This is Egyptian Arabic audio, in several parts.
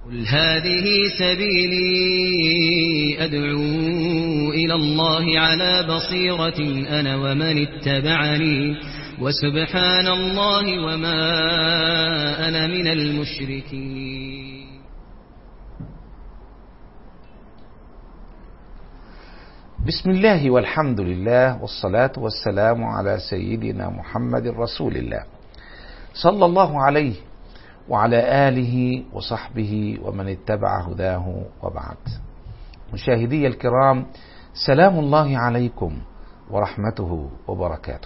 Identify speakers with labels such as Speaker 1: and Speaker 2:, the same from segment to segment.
Speaker 1: قل هذه سبيلي أدعو إلى الله على بصيرة أنا ومن اتبعني وسبحان الله وما أنا من المشركين
Speaker 2: بسم الله والحمد لله والصلاة والسلام على سيدنا محمد رسول الله صلى الله عليه وعلى آله وصحبه ومن اتبع هداه وبعد مشاهدي الكرام سلام الله عليكم ورحمته وبركاته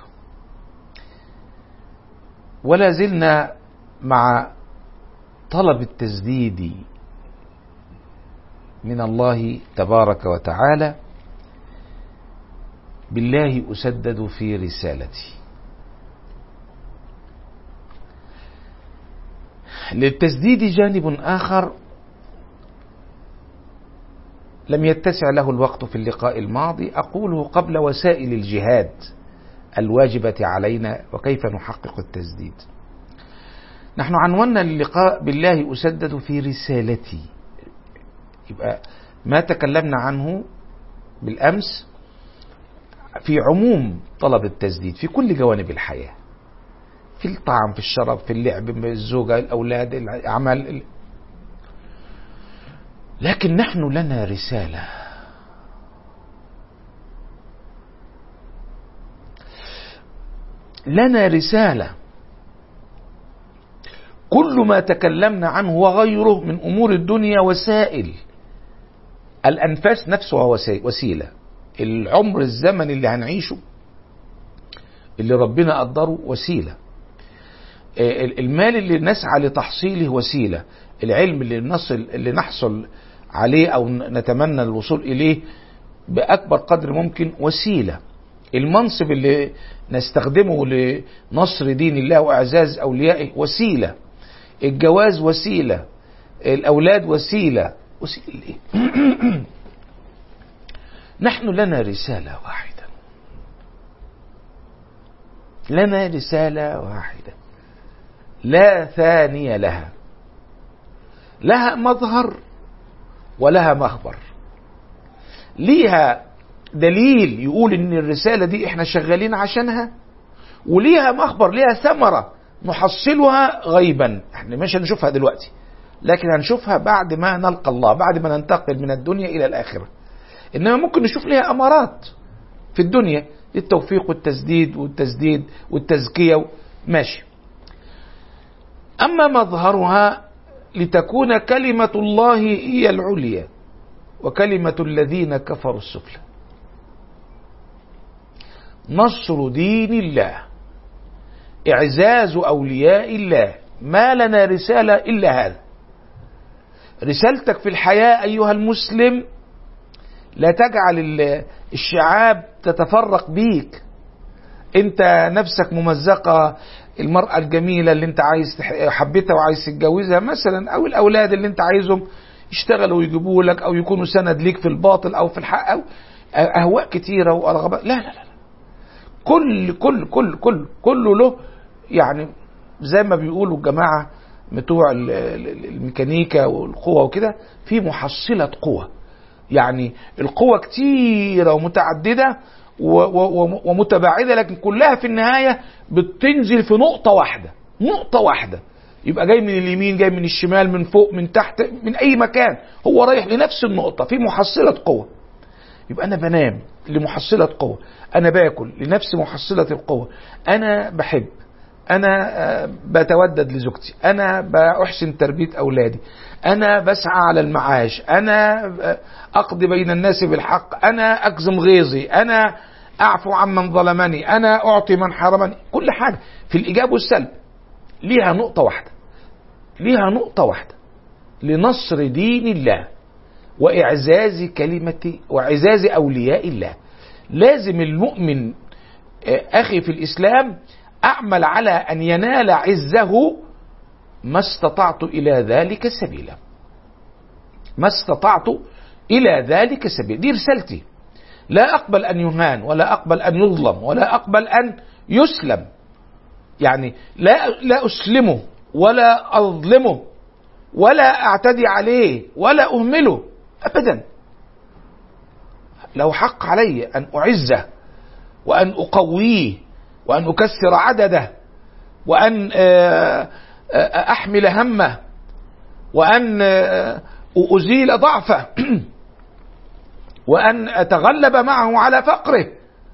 Speaker 2: ولا زلنا مع طلب التسديد من الله تبارك وتعالى بالله أسدد في رسالتي للتسديد جانب آخر لم يتسع له الوقت في اللقاء الماضي أقوله قبل وسائل الجهاد الواجبة علينا وكيف نحقق التسديد نحن عنونا اللقاء بالله أسدد في رسالتي يبقى ما تكلمنا عنه بالأمس في عموم طلب التسديد في كل جوانب الحياة في الطعام في الشرب في اللعب الزوجة الأولاد العمل لكن نحن لنا رسالة لنا رسالة كل ما تكلمنا عنه وغيره من أمور الدنيا وسائل الأنفاس نفسها وسيلة العمر الزمن اللي هنعيشه اللي ربنا قدره وسيله المال اللي نسعى لتحصيله وسيله العلم اللي نصل اللي نحصل عليه او نتمنى الوصول اليه باكبر قدر ممكن وسيله المنصب اللي نستخدمه لنصر دين الله واعزاز اوليائه وسيله الجواز وسيله الاولاد وسيله وسيله ايه نحن لنا رسالة واحدة لنا رسالة واحدة لا ثانية لها لها مظهر ولها مخبر ليها دليل يقول ان الرسالة دي احنا شغالين عشانها وليها مخبر ليها ثمرة نحصلها غيبا احنا مش هنشوفها دلوقتي لكن هنشوفها بعد ما نلقى الله بعد ما ننتقل من الدنيا الى الاخره انما ممكن نشوف لها امارات في الدنيا التوفيق والتسديد والتسديد والتزكيه ماشي اما مظهرها لتكون كلمه الله هي العليا وكلمه الذين كفروا السفلى نصر دين الله اعزاز اولياء الله ما لنا رساله الا هذا رسالتك في الحياه ايها المسلم لا تجعل الشعاب تتفرق بيك انت نفسك ممزقة المرأة الجميلة اللي انت عايز حبيتها وعايز تتجوزها مثلا او الاولاد اللي انت عايزهم يشتغلوا ويجيبوا لك او يكونوا سند ليك في الباطل او في الحق او اهواء كتيرة ورغبات لا لا لا كل كل كل كل كله له يعني زي ما بيقولوا الجماعة بتوع الميكانيكا والقوة وكده في محصلة قوة يعني القوة كتيرة ومتعددة ومتباعدة لكن كلها في النهاية بتنزل في نقطة واحدة نقطة واحدة يبقى جاي من اليمين جاي من الشمال من فوق من تحت من أي مكان هو رايح لنفس النقطة في محصلة قوة يبقى أنا بنام لمحصلة قوة أنا باكل لنفس محصلة القوة أنا بحب أنا بتودد لزوجتي أنا بأحسن تربية أولادي أنا بسعى على المعاش أنا أقضي بين الناس بالحق أنا أكظم غيظي أنا أعفو عمن ظلمني أنا أعطي من حرمني كل حاجة في الإيجاب والسلب ليها نقطة واحدة ليها نقطة واحدة لنصر دين الله وإعزاز كلمة وإعزاز أولياء الله لازم المؤمن أخي في الإسلام أعمل على أن ينال عزه ما استطعت إلى ذلك سبيلا ما استطعت إلى ذلك سبيلا دي رسالتي لا أقبل أن يهان ولا أقبل أن يظلم ولا أقبل أن يسلم يعني لا لا أسلمه ولا أظلمه ولا اعتدي عليه ولا اهمله ابدا له حق علي ان اعزه وان اقويه وان اكسر عدده وان احمل همه وان ازيل ضعفه وان اتغلب معه على فقره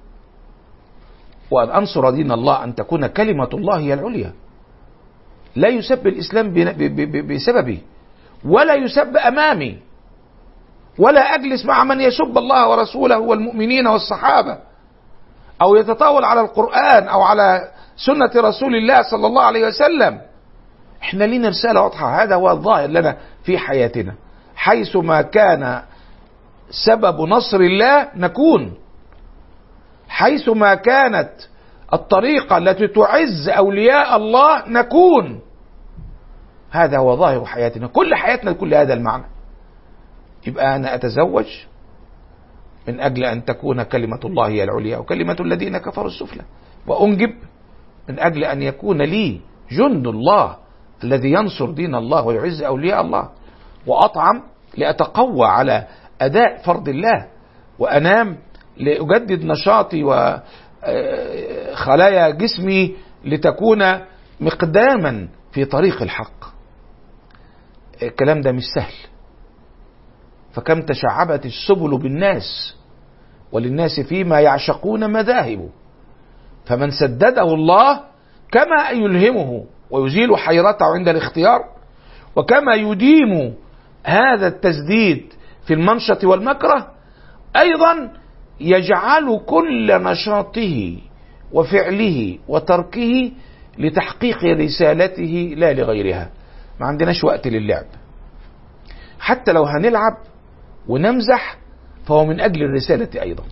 Speaker 2: وان انصر دين الله ان تكون كلمه الله هي العليا لا يسب الاسلام بسببي ولا يسب امامي ولا اجلس مع من يسب الله ورسوله والمؤمنين والصحابه او يتطاول على القران او على سنه رسول الله صلى الله عليه وسلم احنا لينا رساله واضحه هذا هو الظاهر لنا في حياتنا حيث ما كان سبب نصر الله نكون حيث ما كانت الطريقة التي تعز أولياء الله نكون هذا هو ظاهر حياتنا كل حياتنا كل هذا المعنى يبقى أنا أتزوج من أجل أن تكون كلمة الله هي العليا وكلمة الذين كفروا السفلى وأنجب من أجل أن يكون لي جند الله الذي ينصر دين الله ويعز أولياء الله وأطعم لأتقوى على أداء فرض الله وأنام لأجدد نشاطي وخلايا جسمي لتكون مقداما في طريق الحق الكلام ده مش سهل فكم تشعبت السبل بالناس وللناس فيما يعشقون مذاهب فمن سدده الله كما يلهمه ويزيل حيرته عند الاختيار وكما يديم هذا التسديد في المنشط والمكره ايضا يجعل كل نشاطه وفعله وتركه لتحقيق رسالته لا لغيرها ما عندناش وقت للعب حتى لو هنلعب ونمزح فهو من اجل الرساله ايضا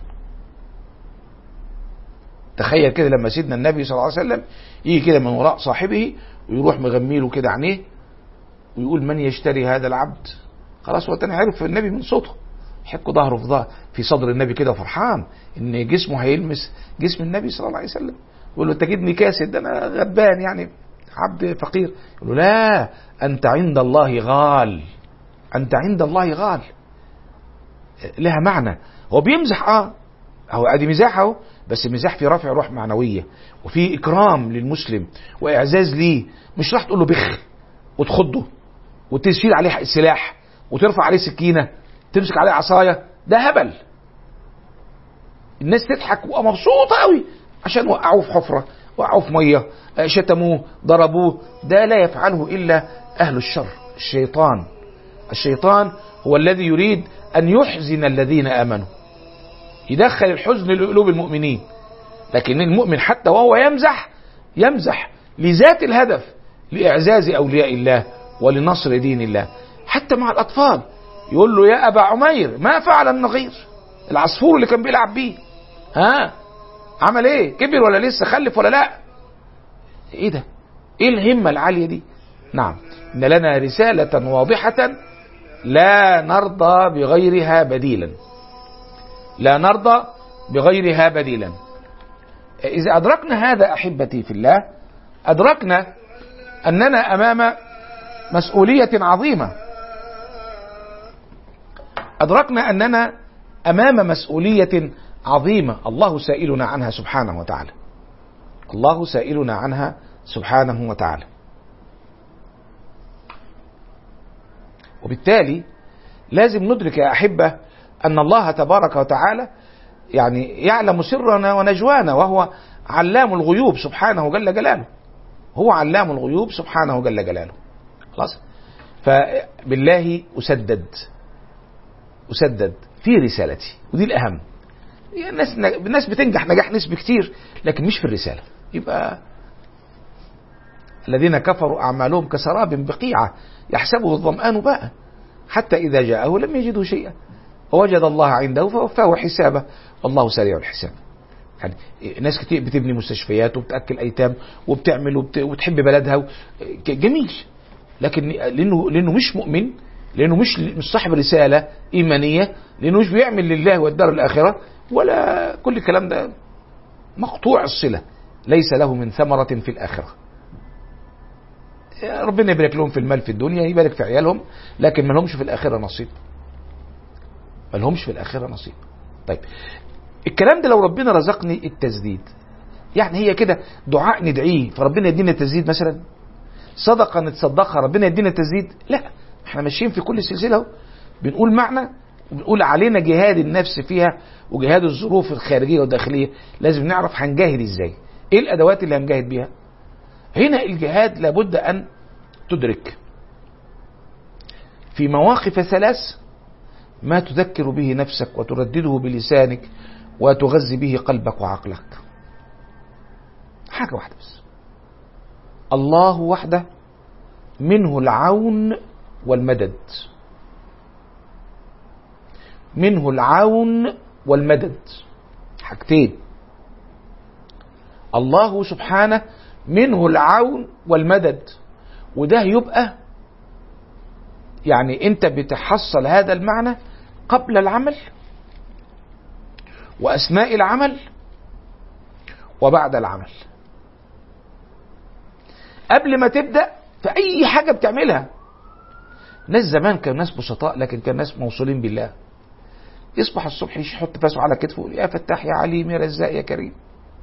Speaker 2: تخيل كده لما سيدنا النبي صلى الله عليه وسلم يجي كده من وراء صاحبه ويروح مغميله كده عينيه ويقول من يشتري هذا العبد خلاص هو تاني عرف النبي من صوته يحك ظهره في ظهر في صدر النبي كده فرحان ان جسمه هيلمس جسم النبي صلى الله عليه وسلم يقول له انت جدني كاسد ده انا غبان يعني عبد فقير يقول له لا انت عند الله غال انت عند الله غال لها معنى هو بيمزح اه هو ادي مزاح اهو بس مزاح في رفع روح معنويه وفي اكرام للمسلم واعزاز ليه مش راح تقول له بخ وتخضه وتشيل عليه السلاح وترفع عليه سكينه تمسك عليه عصايه ده هبل الناس تضحك وتبقى مبسوطه قوي عشان وقعوه في حفره وقعوه في ميه شتموه ضربوه ده لا يفعله الا اهل الشر الشيطان الشيطان هو الذي يريد ان يحزن الذين امنوا يدخل الحزن لقلوب المؤمنين لكن المؤمن حتى وهو يمزح يمزح لذات الهدف لاعزاز اولياء الله ولنصر دين الله حتى مع الاطفال يقول له يا ابا عمير ما فعل النغير العصفور اللي كان بيلعب بيه ها عمل ايه كبر ولا لسه خلف ولا لا ايه ده ايه الهمه العاليه دي نعم ان لنا رساله واضحه لا نرضى بغيرها بديلا لا نرضى بغيرها بديلا اذا ادركنا هذا احبتي في الله ادركنا اننا امام مسؤوليه عظيمه ادركنا اننا امام مسؤوليه عظيمه الله سائلنا عنها سبحانه وتعالى الله سائلنا عنها سبحانه وتعالى وبالتالي لازم ندرك يا احبه ان الله تبارك وتعالى يعني يعلم سرنا ونجوانا وهو علام الغيوب سبحانه جل جلاله هو علام الغيوب سبحانه جل جلاله خلاص فبالله اسدد اسدد في رسالتي ودي الاهم الناس الناس بتنجح نجاح نسبي كتير لكن مش في الرساله يبقى الذين كفروا اعمالهم كسراب بقيعه يحسبه الظمآن باء حتى اذا جاءه لم يجده شيئا ووجد الله عنده فوفاه حسابه والله سريع الحساب يعني ناس كتير بتبني مستشفيات وبتاكل ايتام وبتعمل وبت... وتحب بلدها و... جميل لكن لانه لانه مش مؤمن لانه مش مش صاحب رساله ايمانيه لانه مش بيعمل لله والدار الاخره ولا كل الكلام ده مقطوع الصله ليس له من ثمره في الاخره ربنا يبارك لهم في المال في الدنيا يبارك في عيالهم لكن ما لهمش في الآخرة نصيب ما لهمش في الآخرة نصيب طيب الكلام ده لو ربنا رزقني التسديد يعني هي كده دعاء ندعيه فربنا يدينا التسديد مثلا صدقة نتصدقها ربنا يدينا التسديد لا احنا ماشيين في كل سلسلة اهو بنقول معنى وبنقول علينا جهاد النفس فيها وجهاد الظروف الخارجية والداخلية لازم نعرف هنجاهد ازاي ايه الادوات اللي هنجاهد بيها هنا الجهاد لابد ان تدرك في مواقف ثلاث ما تذكر به نفسك وتردده بلسانك وتغذي به قلبك وعقلك حاجة واحدة بس الله وحده منه العون والمدد منه العون والمدد حاجتين الله سبحانه منه العون والمدد وده يبقى يعني انت بتحصل هذا المعنى قبل العمل واثناء العمل وبعد العمل قبل ما تبدا في اي حاجه بتعملها ناس زمان كانوا ناس بسطاء لكن كانوا ناس موصولين بالله يصبح الصبح يحط فاسه على كتفه يقول يا فتاح يا عليم يا رزاق يا كريم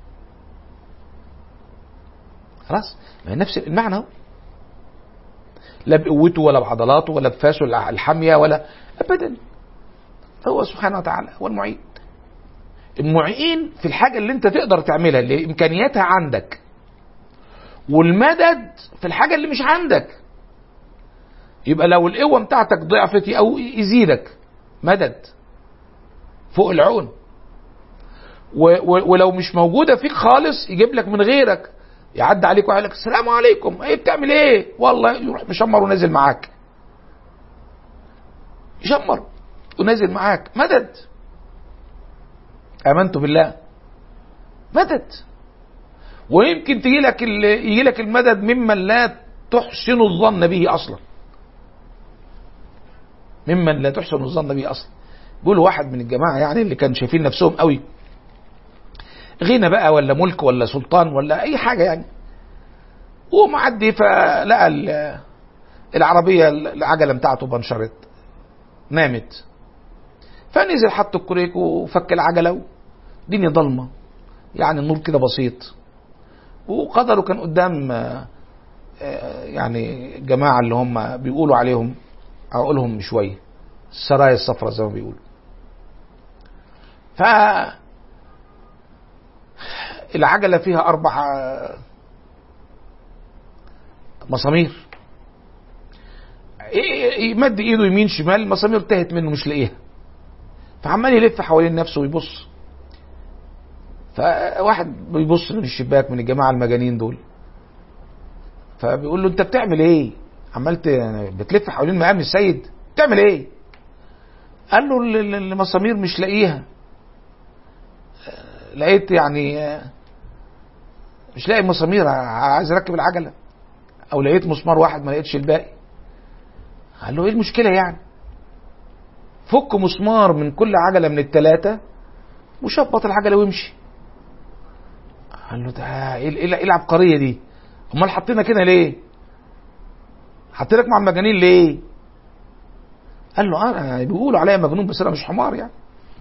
Speaker 2: خلاص ما هي نفس المعنى هو لا بقوته ولا بعضلاته ولا بفاسه الحاميه ولا ابدا هو سبحانه وتعالى هو المعين المعين في الحاجه اللي انت تقدر تعملها اللي امكانياتها عندك والمدد في الحاجه اللي مش عندك يبقى لو القوه بتاعتك ضعفت او يزيدك مدد فوق العون و و ولو مش موجوده فيك خالص يجيب لك من غيرك يعدي عليك ويقول لك السلام عليكم ايه بتعمل ايه والله يروح مشمر ونازل معاك يشمر ونازل معاك مدد امنت بالله مدد ويمكن تجي لك يجي لك المدد ممن لا تحسن الظن به اصلا ممن لا تحسن الظن به اصلا بيقول واحد من الجماعه يعني اللي كانوا شايفين نفسهم قوي غنى بقى ولا ملك ولا سلطان ولا اي حاجه يعني ومعدي فلقى العربيه العجله بتاعته بنشرت نامت فنزل حط الكريك وفك العجله الدنيا ضلمه يعني النور كده بسيط وقدره كان قدام يعني الجماعه اللي هم بيقولوا عليهم عقولهم شويه السرايا الصفراء زي ما بيقولوا ف العجلة فيها أربع مسامير يمد ايده يمين شمال المسامير تهت منه مش لاقيها فعمال يلف حوالين نفسه ويبص فواحد بيبص من الشباك من الجماعه المجانين دول فبيقول له انت بتعمل ايه عمال بتلف حوالين مقام السيد بتعمل ايه قال له المسامير مش لاقيها لقيت يعني مش لاقي مسامير عايز اركب العجله او لقيت مسمار واحد ما لقيتش الباقي قال له ايه المشكله يعني فك مسمار من كل عجله من الثلاثه وشبط العجله وامشي قال له ده ايه العبقريه دي امال حطينا كده ليه حطيناك مع المجانين ليه قال له انا بيقولوا عليا مجنون بس انا مش حمار يعني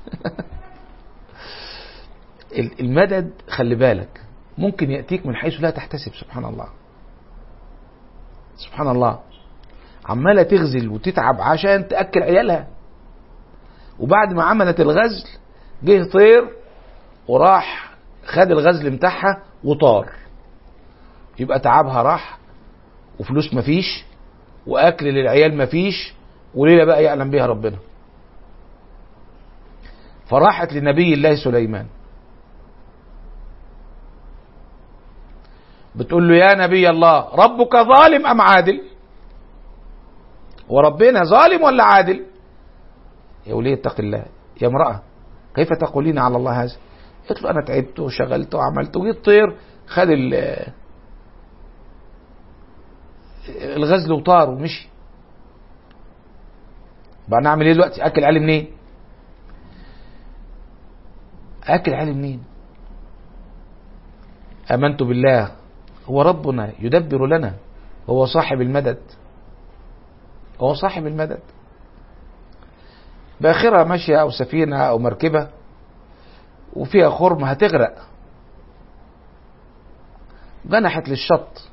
Speaker 2: المدد خلي بالك ممكن يأتيك من حيث لا تحتسب سبحان الله سبحان الله عمالة تغزل وتتعب عشان تأكل عيالها وبعد ما عملت الغزل جه طير وراح خد الغزل بتاعها وطار يبقى تعبها راح وفلوس مفيش واكل للعيال مفيش وليله بقى يعلم بها ربنا فراحت لنبي الله سليمان بتقول له يا نبي الله ربك ظالم ام عادل وربنا ظالم ولا عادل يا ولي اتق الله يا امرأة كيف تقولين على الله هذا قلت له انا تعبت وشغلت وعملت وجيت طير خد الغزل وطار ومشي بقى نعمل ايه دلوقتي اكل عالي منين اكل عالي منين امنت بالله هو ربنا يدبر لنا هو صاحب المدد هو صاحب المدد باخرة ماشية أو سفينة أو مركبة وفيها خرم هتغرق جنحت للشط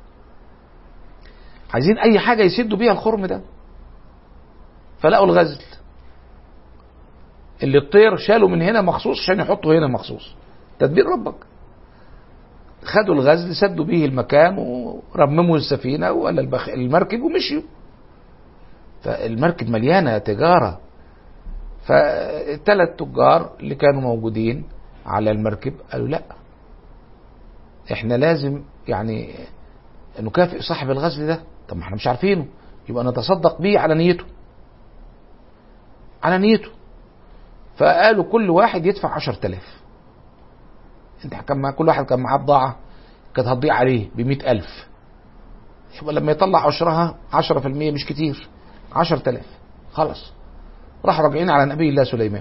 Speaker 2: عايزين أي حاجة يسدوا بيها الخرم ده فلقوا الغزل اللي الطير شالوا من هنا مخصوص عشان يحطوا هنا مخصوص تدبير ربك خدوا الغزل سدوا به المكان ورمموا السفينة ولا البخ... المركب ومشيوا فالمركب مليانة تجارة فالثلاث تجار اللي كانوا موجودين على المركب قالوا لا احنا لازم يعني نكافئ صاحب الغزل ده طب ما احنا مش عارفينه يبقى نتصدق بيه على نيته على نيته فقالوا كل واحد يدفع عشر تلاف انت كان كل واحد كان معاه بضاعة كانت هتضيع عليه بمئة ألف يبقى لما يطلع عشرها عشرة في المية مش كتير عشر تلاف خلاص راح راجعين على نبي الله سليمان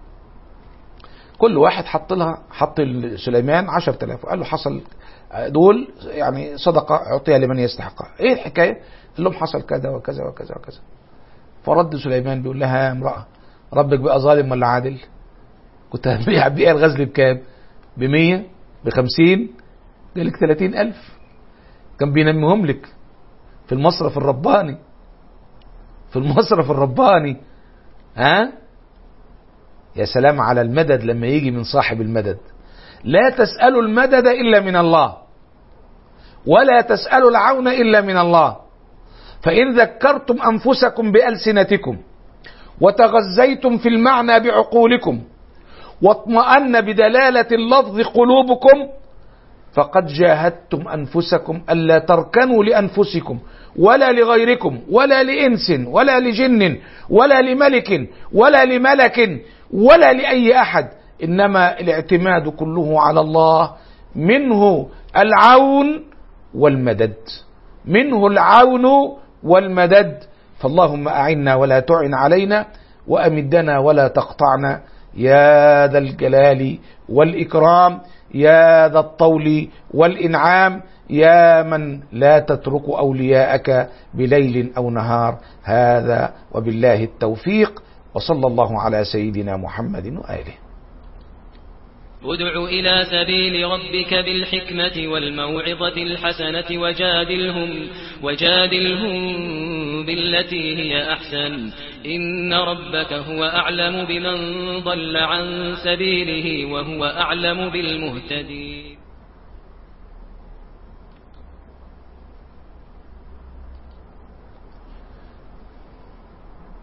Speaker 2: كل واحد حط لها حط سليمان عشر تلاف وقال له حصل دول يعني صدقة أعطيها لمن يستحقها ايه الحكاية قال لهم حصل كذا وكذا وكذا وكذا فرد سليمان بيقول لها يا امرأة ربك بقى ظالم ولا عادل كنت هبيع بيع الغزل بكام بمية بخمسين قالك ثلاثين ألف كان بينمهم لك في المصرف الرباني في المصرف الرباني ها يا سلام على المدد لما يجي من صاحب المدد لا تسألوا المدد إلا من الله ولا تسألوا العون إلا من الله فإن ذكرتم أنفسكم بألسنتكم وتغزيتم في المعنى بعقولكم واطمأن بدلالة اللفظ قلوبكم فقد جاهدتم أنفسكم ألا تركنوا لأنفسكم ولا لغيركم ولا لإنس ولا لجن ولا لملك ولا لملك ولا لأي أحد إنما الاعتماد كله على الله منه العون والمدد منه العون والمدد فاللهم أعنا ولا تعن علينا وأمدنا ولا تقطعنا يا ذا الجلال والإكرام يا ذا الطول والإنعام يا من لا تترك أولياءك بليل أو نهار هذا وبالله التوفيق وصلى الله على سيدنا محمد وآله
Speaker 1: ادع إلى سبيل ربك بالحكمة والموعظة الحسنة وجادلهم وجادلهم بالتي هي أحسن إن ربك هو أعلم بمن ضل عن سبيله وهو أعلم بالمهتدين